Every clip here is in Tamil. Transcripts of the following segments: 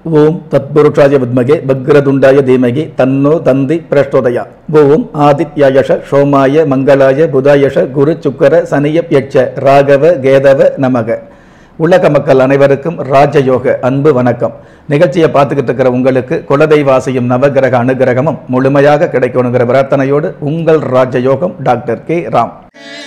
ஓம் தத்புருஷாய வித்மகே பக்ரதுண்டாய தீமகி தன்னோ தந்தி பிரஷ்டோதயா ஓம் ஆதித்யாயஷ சோமாய மங்களாய புதாயஷ குரு சுக்கர சனியப் யட்ச ராகவ கேதவ நமக உலக மக்கள் அனைவருக்கும் ராஜயோக அன்பு வணக்கம் நிகழ்ச்சியை பார்த்துக்கிட்டு இருக்கிற உங்களுக்கு குலதெய்வாசியும் நவகிரக அனுகிரகமும் முழுமையாக கிடைக்கணுங்கிற பிரார்த்தனையோடு உங்கள் ராஜயோகம் டாக்டர் கே ராம்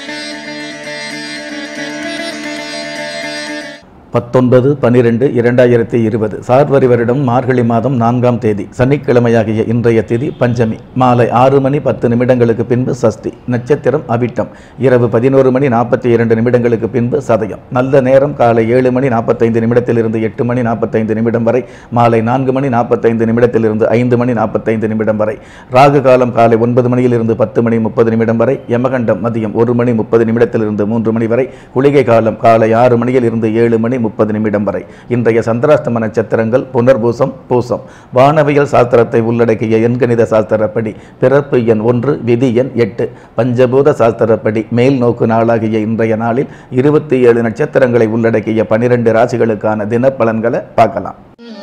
பத்தொன்பது பனிரெண்டு இரண்டாயிரத்தி இருபது சார்வரி வருடம் மார்கழி மாதம் நான்காம் தேதி சனிக்கிழமையாகிய இன்றைய திதி பஞ்சமி மாலை ஆறு மணி பத்து நிமிடங்களுக்கு பின்பு சஷ்டி நட்சத்திரம் அவிட்டம் இரவு பதினோரு மணி நாற்பத்தி இரண்டு நிமிடங்களுக்கு பின்பு சதயம் நல்ல நேரம் காலை ஏழு மணி நாற்பத்தைந்து நிமிடத்திலிருந்து எட்டு மணி நாற்பத்தைந்து நிமிடம் வரை மாலை நான்கு மணி நாற்பத்தைந்து நிமிடத்திலிருந்து ஐந்து மணி நாற்பத்தைந்து நிமிடம் வரை ராகு காலம் காலை ஒன்பது மணியிலிருந்து பத்து மணி முப்பது நிமிடம் வரை யமகண்டம் மதியம் ஒரு மணி முப்பது நிமிடத்திலிருந்து மூன்று மணி வரை குளிகை காலம் காலை ஆறு மணியில் இருந்து ஏழு மணி முப்பது நிமிடம் வரை இன்றைய சந்திராஷ்டம நட்சத்திரங்கள் புனர்பூசம் பூசம் வானவியல் சாஸ்திரத்தை உள்ளடக்கிய எண்கணித சாஸ்திரப்படி பிறப்பு எண் ஒன்று விதி எண் எட்டு பஞ்சபூத சாஸ்திரப்படி மேல் நோக்கு நாளாகிய இன்றைய நாளில் இருபத்தி ஏழு நட்சத்திரங்களை உள்ளடக்கிய பனிரெண்டு ராசிகளுக்கான தினப்பலன்களை பார்க்கலாம்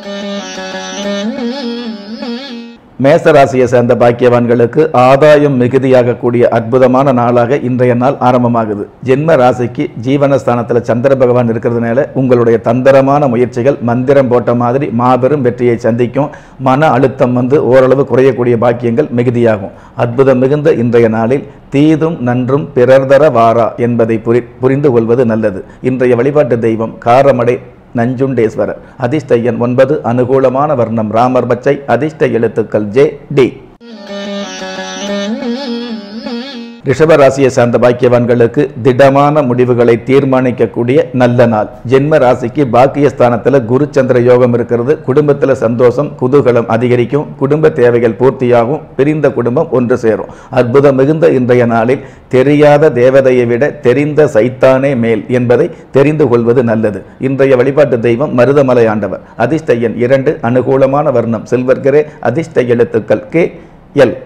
மேச ராசியை சேர்ந்த பாக்கியவான்களுக்கு ஆதாயம் மிகுதியாகக்கூடிய அற்புதமான நாளாக இன்றைய நாள் ஆரம்பமாகுது ஜென்ம ராசிக்கு ஜீவனஸ்தானத்தில் சந்திர பகவான் இருக்கிறதுனால உங்களுடைய தந்திரமான முயற்சிகள் மந்திரம் போட்ட மாதிரி மாபெரும் வெற்றியை சந்திக்கும் மன அழுத்தம் வந்து ஓரளவு குறையக்கூடிய பாக்கியங்கள் மிகுதியாகும் அற்புதம் மிகுந்த இன்றைய நாளில் தீதும் நன்றும் பிறர்தர வாரா என்பதை புரி புரிந்து கொள்வது நல்லது இன்றைய வழிபாட்டு தெய்வம் காரமடை நஞ்சுண்டேஸ்வரர் அதிர்ஷ்ட எண் ஒன்பது அனுகூலமான வர்ணம் ராமர் பச்சை அதிர்ஷ்ட எழுத்துக்கள் ஜே டி ரிஷப ராசியை சார்ந்த பாக்கியவான்களுக்கு திடமான முடிவுகளை தீர்மானிக்கக்கூடிய நல்ல நாள் ஜென்ம ராசிக்கு பாக்கியஸ்தானத்தில் குரு சந்திர யோகம் இருக்கிறது குடும்பத்தில் சந்தோஷம் குதூகலம் அதிகரிக்கும் குடும்ப தேவைகள் பூர்த்தியாகும் பிரிந்த குடும்பம் ஒன்று சேரும் அற்புதம் மிகுந்த இன்றைய நாளில் தெரியாத தேவதையை விட தெரிந்த சைத்தானே மேல் என்பதை தெரிந்து கொள்வது நல்லது இன்றைய வழிபாட்டு தெய்வம் மருதமலை ஆண்டவர் அதிர்ஷ்ட எண் இரண்டு அனுகூலமான வர்ணம் சில்வர்கரே அதிர்ஷ்ட எழுத்துக்கள் கே எல்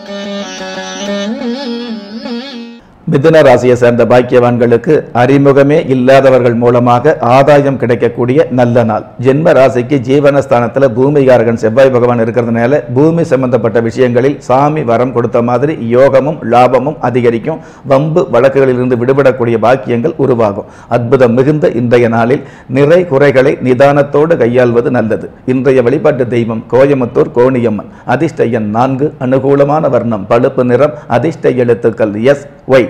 மிதுன ராசியை சேர்ந்த பாக்கியவான்களுக்கு அறிமுகமே இல்லாதவர்கள் மூலமாக ஆதாயம் கிடைக்கக்கூடிய நல்ல நாள் ஜென்ம ராசிக்கு ஜீவனஸ்தானத்தில் பூமிகாரகன் செவ்வாய் பகவான் இருக்கிறதுனால பூமி சம்பந்தப்பட்ட விஷயங்களில் சாமி வரம் கொடுத்த மாதிரி யோகமும் லாபமும் அதிகரிக்கும் வம்பு வழக்குகளிலிருந்து விடுபடக்கூடிய பாக்கியங்கள் உருவாகும் அற்புதம் மிகுந்த இன்றைய நாளில் நிறை குறைகளை நிதானத்தோடு கையாள்வது நல்லது இன்றைய வழிபாட்டு தெய்வம் கோயமுத்தூர் கோணியம்மன் அதிர்ஷ்ட எண் நான்கு அனுகூலமான வர்ணம் பழுப்பு நிறம் அதிர்ஷ்ட எழுத்துக்கள் எஸ் ஒய்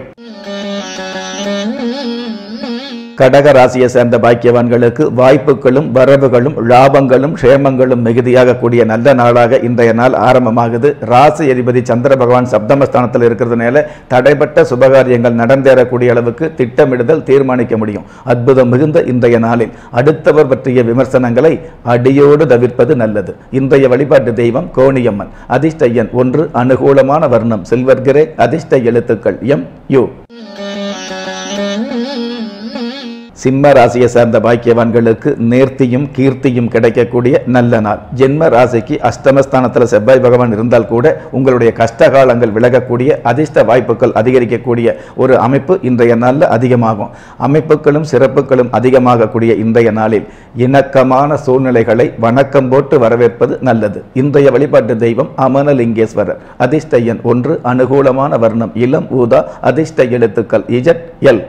கடக ராசியை சேர்ந்த பாக்கியவான்களுக்கு வாய்ப்புகளும் வரவுகளும் லாபங்களும் க்ஷேமங்களும் மிகுதியாக கூடிய நல்ல நாளாக இன்றைய நாள் ஆரம்பமாகுது ராசி அதிபதி சந்திர பகவான் சப்தமஸ்தானத்தில் இருக்கிறதுனால தடைப்பட்ட சுபகாரியங்கள் நடந்தேறக்கூடிய அளவுக்கு திட்டமிடுதல் தீர்மானிக்க முடியும் அற்புதம் மிகுந்த இன்றைய நாளில் அடுத்தவர் பற்றிய விமர்சனங்களை அடியோடு தவிர்ப்பது நல்லது இன்றைய வழிபாட்டு தெய்வம் கோணியம்மன் அதிர்ஷ்ட எண் ஒன்று அனுகூலமான வர்ணம் சில்வர் கிரே அதிர்ஷ்ட எழுத்துக்கள் எம் யு சிம்ம ராசியை சார்ந்த பாக்கியவான்களுக்கு நேர்த்தியும் கீர்த்தியும் கிடைக்கக்கூடிய நல்ல நாள் ஜென்ம ராசிக்கு அஷ்டமஸ்தானத்தில் செவ்வாய் பகவான் இருந்தால் கூட உங்களுடைய கஷ்டகாலங்கள் விலகக்கூடிய அதிர்ஷ்ட வாய்ப்புகள் அதிகரிக்கக்கூடிய ஒரு அமைப்பு இன்றைய நாளில் அதிகமாகும் அமைப்புகளும் சிறப்புகளும் அதிகமாகக்கூடிய இன்றைய நாளில் இணக்கமான சூழ்நிலைகளை வணக்கம் போட்டு வரவேற்பது நல்லது இன்றைய வழிபாட்டு தெய்வம் அமனலிங்கேஸ்வரர் அதிர்ஷ்ட எண் ஒன்று அனுகூலமான வர்ணம் இளம் ஊதா அதிர்ஷ்ட எழுத்துக்கள் இஜட் எல்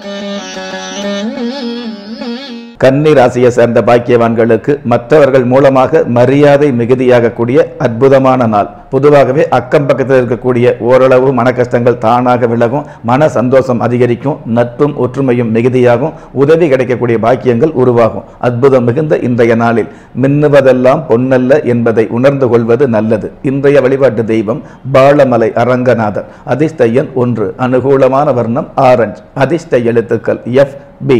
கன்னி ராசியை சேர்ந்த பாக்கியவான்களுக்கு மற்றவர்கள் மூலமாக மரியாதை மிகுதியாகக்கூடிய அற்புதமான நாள் பொதுவாகவே அக்கம் பக்கத்தில் இருக்கக்கூடிய ஓரளவு மன கஷ்டங்கள் தானாக விலகும் மன சந்தோஷம் அதிகரிக்கும் நட்பும் ஒற்றுமையும் மிகுதியாகும் உதவி கிடைக்கக்கூடிய பாக்கியங்கள் உருவாகும் அற்புதம் மிகுந்த இன்றைய நாளில் மின்னுவதெல்லாம் பொன்னல்ல என்பதை உணர்ந்து கொள்வது நல்லது இன்றைய வழிபாட்டு தெய்வம் பாலமலை அரங்கநாதர் அதிர்ஷ்ட எண் ஒன்று அனுகூலமான வர்ணம் ஆரஞ்சு அதிர்ஷ்ட எழுத்துக்கள் எஃப் பி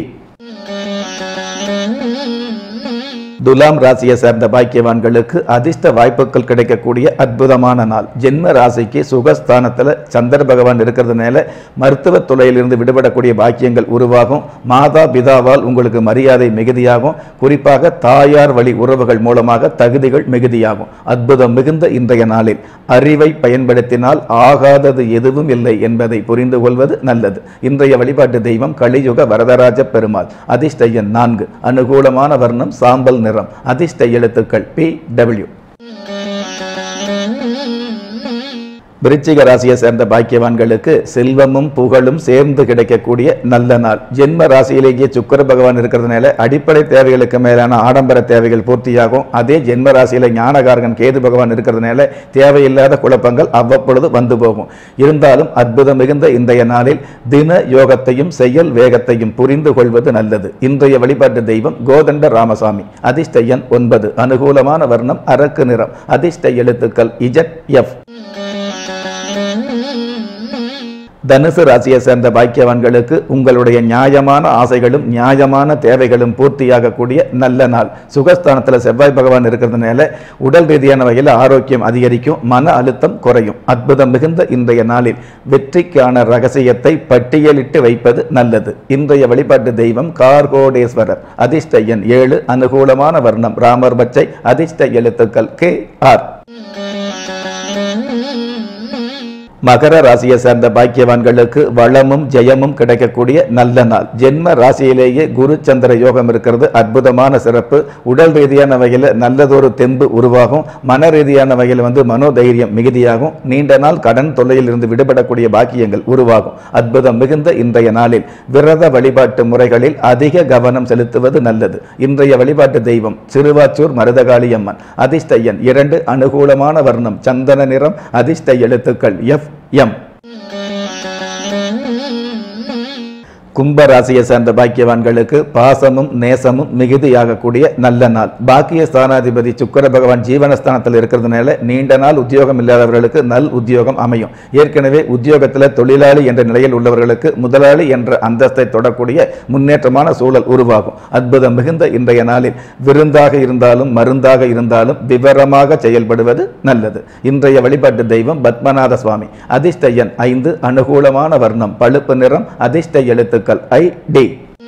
துலாம் ராசியை சேர்ந்த பாக்கியவான்களுக்கு அதிர்ஷ்ட வாய்ப்புகள் கிடைக்கக்கூடிய அற்புதமான நாள் ஜென்ம ராசிக்கு சுகஸ்தானத்தில் சந்திர பகவான் இருக்கிறதுனால மருத்துவ துறையிலிருந்து விடுபடக்கூடிய பாக்கியங்கள் உருவாகும் மாதா பிதாவால் உங்களுக்கு மரியாதை மிகுதியாகும் குறிப்பாக தாயார் வழி உறவுகள் மூலமாக தகுதிகள் மிகுதியாகும் அற்புதம் மிகுந்த இன்றைய நாளில் அறிவை பயன்படுத்தினால் ஆகாதது எதுவும் இல்லை என்பதை புரிந்து கொள்வது நல்லது இன்றைய வழிபாட்டு தெய்வம் கலியுக வரதராஜ பெருமாள் அதிர்ஷ்ட எண் நான்கு அனுகூலமான வர்ணம் சாம்பல் நிறம் நிறம் அதிர்ஷ்ட எழுத்துக்கள் பி டபிள்யூ விருச்சிக ராசியை சேர்ந்த பாக்கியவான்களுக்கு செல்வமும் புகழும் சேர்ந்து கிடைக்கக்கூடிய நல்ல நாள் ஜென்ம ராசியிலேயே சுக்கர பகவான் இருக்கிறதுனால அடிப்படை தேவைகளுக்கு மேலான ஆடம்பர தேவைகள் பூர்த்தியாகும் அதே ஜென்ம ராசியில ஞானகாரகன் கேது பகவான் இருக்கிறதுனால தேவையில்லாத குழப்பங்கள் அவ்வப்பொழுது வந்து போகும் இருந்தாலும் அற்புதம் மிகுந்த இன்றைய நாளில் தின யோகத்தையும் செயல் வேகத்தையும் புரிந்து கொள்வது நல்லது இன்றைய வழிபாட்டு தெய்வம் கோதண்ட ராமசாமி அதிர்ஷ்ட எண் ஒன்பது அனுகூலமான வர்ணம் அரக்கு நிறம் அதிர்ஷ்ட எழுத்துக்கள் இஜட் எஃப் தனுசு ராசியை சேர்ந்த பாக்கியவான்களுக்கு உங்களுடைய நியாயமான ஆசைகளும் நியாயமான தேவைகளும் பூர்த்தியாகக்கூடிய நல்ல நாள் சுகஸ்தானத்தில் செவ்வாய் பகவான் இருக்கிறதுனால உடல் ரீதியான வகையில் ஆரோக்கியம் அதிகரிக்கும் மன அழுத்தம் குறையும் அற்புதம் மிகுந்த இன்றைய நாளில் வெற்றிக்கான ரகசியத்தை பட்டியலிட்டு வைப்பது நல்லது இன்றைய வழிபாட்டு தெய்வம் கார்கோடேஸ்வரர் அதிர்ஷ்ட எண் ஏழு அனுகூலமான வர்ணம் ராமர் பச்சை அதிர்ஷ்ட எழுத்துக்கள் கே ஆர் மகர ராசியை சேர்ந்த பாக்கியவான்களுக்கு வளமும் ஜெயமும் கிடைக்கக்கூடிய நல்ல நாள் ஜென்ம ராசியிலேயே குரு சந்திர யோகம் இருக்கிறது அற்புதமான சிறப்பு உடல் ரீதியான வகையில் நல்லதொரு தெம்பு உருவாகும் மன ரீதியான வகையில் வந்து மனோதைரியம் மிகுதியாகும் நீண்ட நாள் கடன் தொல்லையில் இருந்து விடுபடக்கூடிய பாக்கியங்கள் உருவாகும் அற்புதம் மிகுந்த இன்றைய நாளில் விரத வழிபாட்டு முறைகளில் அதிக கவனம் செலுத்துவது நல்லது இன்றைய வழிபாட்டு தெய்வம் சிறுவாச்சூர் மருதகாளி அம்மன் அதிர்ஷ்ட எண் இரண்டு அனுகூலமான வர்ணம் சந்தன நிறம் அதிர்ஷ்ட எழுத்துக்கள் எஃப் எம் கும்ப ராசியை சேர்ந்த பாக்கியவான்களுக்கு பாசமும் நேசமும் மிகுதியாகக்கூடிய நல்ல நாள் பாக்கிய ஸ்தானாதிபதி சுக்கர பகவான் ஜீவனஸ்தானத்தில் இருக்கிறதுனால நீண்ட நாள் உத்தியோகம் இல்லாதவர்களுக்கு நல் உத்தியோகம் அமையும் ஏற்கனவே உத்தியோகத்தில் தொழிலாளி என்ற நிலையில் உள்ளவர்களுக்கு முதலாளி என்ற அந்தஸ்தை தொடக்கூடிய முன்னேற்றமான சூழல் உருவாகும் அற்புதம் மிகுந்த இன்றைய நாளில் விருந்தாக இருந்தாலும் மருந்தாக இருந்தாலும் விவரமாக செயல்படுவது நல்லது இன்றைய வழிபாட்டு தெய்வம் பத்மநாத சுவாமி அதிர்ஷ்ட எண் ஐந்து அனுகூலமான வர்ணம் பழுப்பு நிறம் அதிர்ஷ்ட எழுத்துக்கள் ஐ டி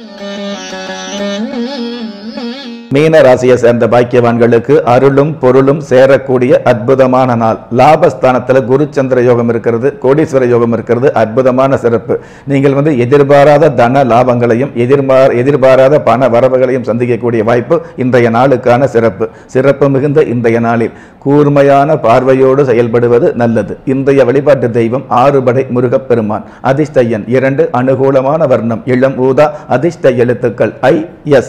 மீன ராசியை சேர்ந்த பாக்கியவான்களுக்கு அருளும் பொருளும் சேரக்கூடிய அற்புதமான நாள் லாபஸ்தானத்தில் குருச்சந்திர யோகம் இருக்கிறது கோடீஸ்வர யோகம் இருக்கிறது அற்புதமான சிறப்பு நீங்கள் வந்து எதிர்பாராத தன லாபங்களையும் எதிர்பார எதிர்பாராத பண வரவுகளையும் சந்திக்கக்கூடிய வாய்ப்பு இன்றைய நாளுக்கான சிறப்பு சிறப்பு மிகுந்த இன்றைய நாளில் கூர்மையான பார்வையோடு செயல்படுவது நல்லது இன்றைய வழிபாட்டு தெய்வம் ஆறுபடை முருகப்பெருமான் அதிர்ஷ்ட எண் இரண்டு அனுகூலமான வர்ணம் இளம் ஊதா அதிர்ஷ்ட எழுத்துக்கள் ஐ எஸ்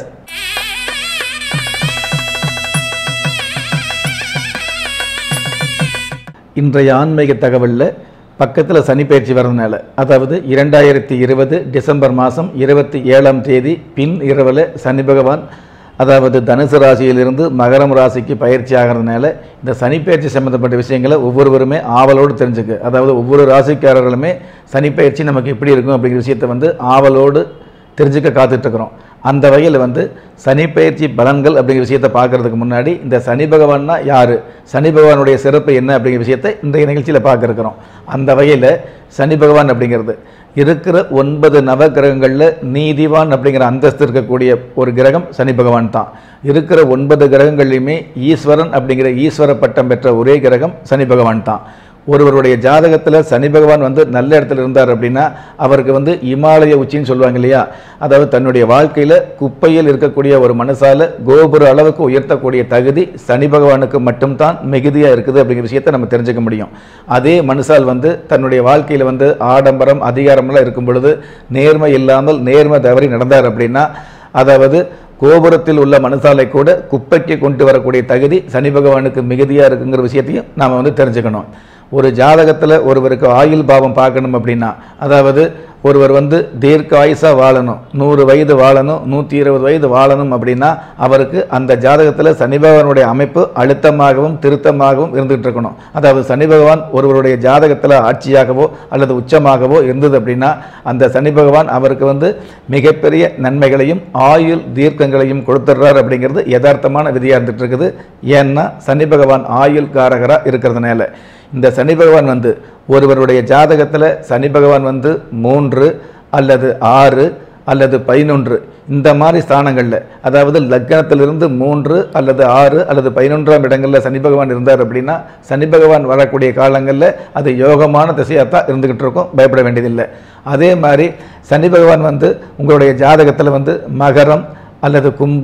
இன்றைய ஆன்மீக தகவலில் பக்கத்தில் சனி பயிற்சி வர்றதுனால அதாவது இரண்டாயிரத்தி இருபது டிசம்பர் மாதம் இருபத்தி ஏழாம் தேதி பின் இரவில் சனி பகவான் அதாவது தனுசு ராசியிலிருந்து மகரம் ராசிக்கு பயிற்சி ஆகிறதுனால இந்த சனி பயிற்சி சம்மந்தப்பட்ட விஷயங்களை ஒவ்வொருவருமே ஆவலோடு தெரிஞ்சுக்க அதாவது ஒவ்வொரு ராசிக்காரர்களுமே சனி பயிற்சி நமக்கு எப்படி இருக்கும் அப்படிங்கிற விஷயத்தை வந்து ஆவலோடு தெரிஞ்சுக்க காத்துட்ருக்குறோம் அந்த வகையில் வந்து சனி பயிற்சி பலன்கள் அப்படிங்கிற விஷயத்தை பார்க்கறதுக்கு முன்னாடி இந்த சனி பகவான்னா யார் சனி பகவானுடைய சிறப்பு என்ன அப்படிங்கிற விஷயத்தை இன்றைய நிகழ்ச்சியில் பார்க்க இருக்கிறோம் அந்த வகையில் சனி பகவான் அப்படிங்கிறது இருக்கிற ஒன்பது நவ கிரகங்களில் நீதிவான் அப்படிங்கிற அந்தஸ்து இருக்கக்கூடிய ஒரு கிரகம் சனி பகவான் தான் இருக்கிற ஒன்பது கிரகங்கள்லையுமே ஈஸ்வரன் அப்படிங்கிற ஈஸ்வர பட்டம் பெற்ற ஒரே கிரகம் சனி பகவான் தான் ஒருவருடைய ஜாதகத்தில் சனி பகவான் வந்து நல்ல இடத்துல இருந்தார் அப்படின்னா அவருக்கு வந்து இமாலய உச்சின்னு சொல்லுவாங்க இல்லையா அதாவது தன்னுடைய வாழ்க்கையில் குப்பையில் இருக்கக்கூடிய ஒரு மனசால கோபுர அளவுக்கு உயர்த்தக்கூடிய தகுதி சனி பகவானுக்கு மட்டும்தான் மிகுதியாக இருக்குது அப்படிங்கிற விஷயத்தை நம்ம தெரிஞ்சுக்க முடியும் அதே மனுஷால் வந்து தன்னுடைய வாழ்க்கையில் வந்து ஆடம்பரம் அதிகாரமெல்லாம் இருக்கும் பொழுது நேர்மை இல்லாமல் நேர்மை தவறி நடந்தார் அப்படின்னா அதாவது கோபுரத்தில் உள்ள மனுசாலை கூட குப்பைக்கு கொண்டு வரக்கூடிய தகுதி சனி பகவானுக்கு மிகுதியாக இருக்குங்கிற விஷயத்தையும் நாம் வந்து தெரிஞ்சுக்கணும் ஒரு ஜாதகத்தில் ஒருவருக்கு ஆயுள் பாவம் பார்க்கணும் அப்படின்னா அதாவது ஒருவர் வந்து தீர்க்க ஆயுசாக வாழணும் நூறு வயது வாழணும் நூற்றி இருபது வயது வாழணும் அப்படின்னா அவருக்கு அந்த ஜாதகத்தில் சனி பகவானுடைய அமைப்பு அழுத்தமாகவும் திருத்தமாகவும் இருந்துகிட்டு இருக்கணும் அதாவது சனி பகவான் ஒருவருடைய ஜாதகத்தில் ஆட்சியாகவோ அல்லது உச்சமாகவோ இருந்தது அப்படின்னா அந்த சனி பகவான் அவருக்கு வந்து மிகப்பெரிய நன்மைகளையும் ஆயுள் தீர்க்கங்களையும் கொடுத்துட்றார் அப்படிங்கிறது யதார்த்தமான விதியாக இருந்துட்டு இருக்குது ஏன்னா சனி பகவான் ஆயுள் காரகராக இருக்கிறதுனால இந்த சனி பகவான் வந்து ஒருவருடைய ஜாதகத்தில் சனி பகவான் வந்து மூன்று அல்லது ஆறு அல்லது பதினொன்று இந்த மாதிரி ஸ்தானங்களில் அதாவது லக்னத்திலிருந்து மூன்று அல்லது ஆறு அல்லது பதினொன்றாம் இடங்களில் சனி பகவான் இருந்தார் அப்படின்னா சனி பகவான் வரக்கூடிய காலங்களில் அது யோகமான திசையாக தான் இருந்துக்கிட்டு இருக்கும் பயப்பட வேண்டியதில்லை அதே மாதிரி சனி பகவான் வந்து உங்களுடைய ஜாதகத்தில் வந்து மகரம் அல்லது கும்பம்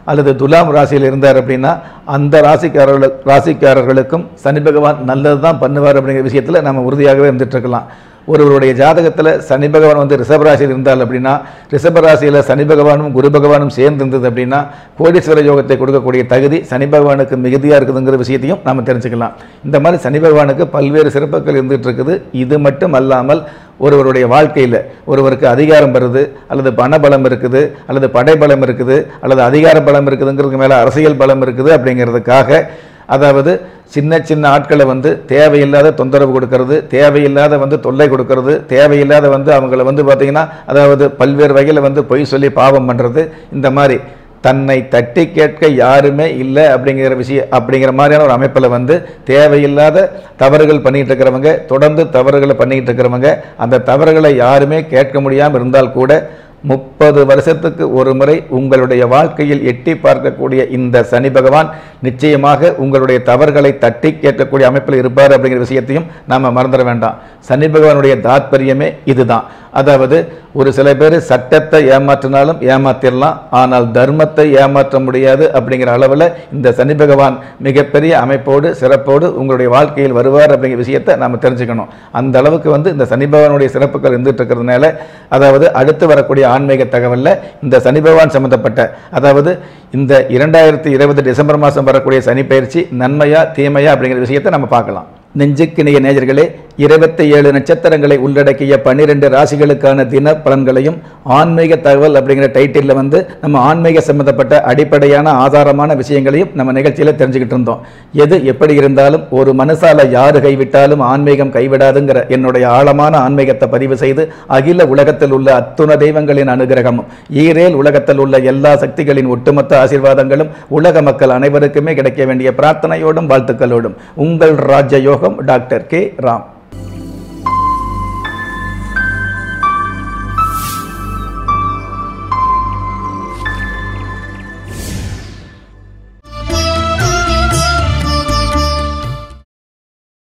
அல்லது துலாம் ராசியில் இருந்தார் அப்படின்னா அந்த ராசிக்காரர்கள் ராசிக்காரர்களுக்கும் சனி பகவான் நல்லது தான் பண்ணுவார் அப்படிங்கிற விஷயத்தில் நம்ம உறுதியாகவே இருந்துட்டு இருக்கலாம் ஒருவருடைய ஜாதகத்தில் சனி பகவான் வந்து ரிஷபராசியில் இருந்தால் அப்படின்னா ரிஷபராசியில் சனி பகவானும் குரு பகவானும் சேர்ந்து இருந்தது அப்படின்னா கோடீஸ்வர யோகத்தை கொடுக்கக்கூடிய தகுதி சனி பகவானுக்கு மிகுதியாக இருக்குதுங்கிற விஷயத்தையும் நம்ம தெரிஞ்சுக்கலாம் இந்த மாதிரி சனி பகவானுக்கு பல்வேறு சிறப்புகள் இருந்துகிட்டு இருக்குது இது மட்டும் அல்லாமல் ஒருவருடைய வாழ்க்கையில் ஒருவருக்கு அதிகாரம் வருது அல்லது பணபலம் இருக்குது அல்லது படைபலம் இருக்குது அல்லது அதிகார பலம் இருக்குதுங்கிறதுக்கு மேலே அரசியல் பலம் இருக்குது அப்படிங்கிறதுக்காக அதாவது சின்ன சின்ன ஆட்களை வந்து தேவையில்லாத தொந்தரவு கொடுக்கறது தேவையில்லாத வந்து தொல்லை கொடுக்கறது தேவையில்லாத வந்து அவங்கள வந்து பார்த்திங்கன்னா அதாவது பல்வேறு வகையில் வந்து பொய் சொல்லி பாவம் பண்ணுறது இந்த மாதிரி தன்னை தட்டி கேட்க யாருமே இல்லை அப்படிங்கிற விஷயம் அப்படிங்கிற மாதிரியான ஒரு அமைப்பில் வந்து தேவையில்லாத தவறுகள் பண்ணிட்டு இருக்கிறவங்க தொடர்ந்து தவறுகளை பண்ணிட்டு இருக்கிறவங்க அந்த தவறுகளை யாருமே கேட்க முடியாமல் இருந்தால் கூட முப்பது வருஷத்துக்கு ஒரு முறை உங்களுடைய வாழ்க்கையில் எட்டி பார்க்கக்கூடிய இந்த சனி பகவான் நிச்சயமாக உங்களுடைய தவறுகளை தட்டி கேட்கக்கூடிய அமைப்பில் இருப்பார் அப்படிங்கிற விஷயத்தையும் நாம் மறந்துட வேண்டாம் சனி பகவானுடைய தாத்பரியமே இதுதான் அதாவது ஒரு சில பேர் சட்டத்தை ஏமாற்றினாலும் ஏமாத்திடலாம் ஆனால் தர்மத்தை ஏமாற்ற முடியாது அப்படிங்கிற அளவில் இந்த சனி பகவான் மிகப்பெரிய அமைப்போடு சிறப்போடு உங்களுடைய வாழ்க்கையில் வருவார் அப்படிங்கிற விஷயத்தை நாம் தெரிஞ்சுக்கணும் அந்த அளவுக்கு வந்து இந்த சனி பகவானுடைய சிறப்புகள் இருந்துட்டு இருக்கிறதுனால அதாவது அடுத்து வரக்கூடிய ஆன்மீக தகவலில் இந்த சனி பகவான் சம்பந்தப்பட்ட அதாவது இந்த இரண்டாயிரத்தி இருபது டிசம்பர் மாதம் வரக்கூடிய சனி பயிற்சி நன்மையா தீமையா அப்படிங்கிற விஷயத்தை நம்ம பார்க்கலாம் நெஞ்சுக்கிணைய நேயர்களே இருபத்தி ஏழு நட்சத்திரங்களை உள்ளடக்கிய பன்னிரெண்டு ராசிகளுக்கான தின பலன்களையும் ஆன்மீக தகவல் அப்படிங்கிற டைட்டிலில் வந்து நம்ம ஆன்மீக சம்பந்தப்பட்ட அடிப்படையான ஆதாரமான விஷயங்களையும் நம்ம நிகழ்ச்சியில் தெரிஞ்சுக்கிட்டு இருந்தோம் எது எப்படி இருந்தாலும் ஒரு மனசால யாரு கைவிட்டாலும் ஆன்மீகம் கைவிடாதுங்கிற என்னுடைய ஆழமான ஆன்மீகத்தை பதிவு செய்து அகில உலகத்தில் உள்ள அத்துண தெய்வங்களின் அனுகிரகமும் ஈரேல் உலகத்தில் உள்ள எல்லா சக்திகளின் ஒட்டுமொத்த ஆசீர்வாதங்களும் உலக மக்கள் அனைவருக்குமே கிடைக்க வேண்டிய பிரார்த்தனையோடும் வாழ்த்துக்களோடும் உங்கள் ராஜயோகம் டாக்டர் கே ராம்